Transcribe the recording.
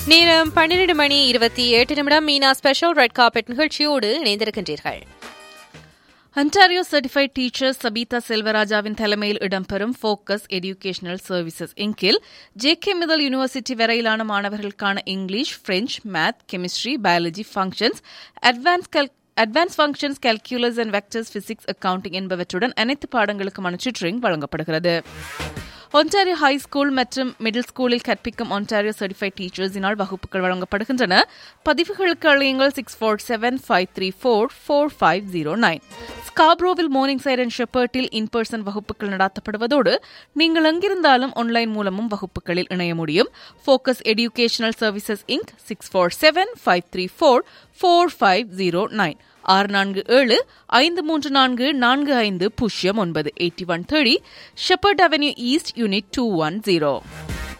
நேரம் பன்னிரண்டு மணி இருபத்தி எட்டு நிமிடம் மீனா ஸ்பெஷல் ரெட் கார்பெட் நிகழ்ச்சியோடு இணைந்திருக்கின்றீர்கள் Ontario Certified Teacher சபீதா செல்வராஜாவின் தலைமையில் இடம்பெறும் ஃபோக்கஸ் எஜுகேஷனல் சர்வீசஸ் இங்கில் ஜேகே மிதல் யூனிவர்சிட்டி வரையிலான மாணவர்களுக்கான English French math chemistry biology functions advance advance functions calculus and vectors physics accounting என்பவற்றுடன் அனைத்து பாடங்களுக்குமான சுட்ரிங் வழங்கப்படுகிறது ஒன்டாரியோ ஹை ஸ்கூல் மற்றும் மிடில் ஸ்கூலில் கற்பிக்கும் ஒன்டாரியோ சர்டிஃபைட் டீச்சர்ஸினால் வகுப்புகள் வழங்கப்படுகின்றன பதிவுகளுக்கு அழையுங்கள் six four seven five three four four five zero nine ஸ்காப்ரோவில் மார்னிங் சைட் அண்ட் ஷெப்பர்ட்டில் இன் பர்சன் வகுப்புகள் நடத்தப்படுவதோடு நீங்கள் எங்கிருந்தாலும் ஆன்லைன் மூலமும் வகுப்புகளில் இணைய முடியும் Focus Educational Services Inc six four seven five three four four five zero nine ஆறு நான்கு ஏழு ஐந்து மூன்று நான்கு நான்கு ஐந்து பூஜ்ஜியம் ஒன்பது eighty one thirty Sheppard Avenue East unit two one zero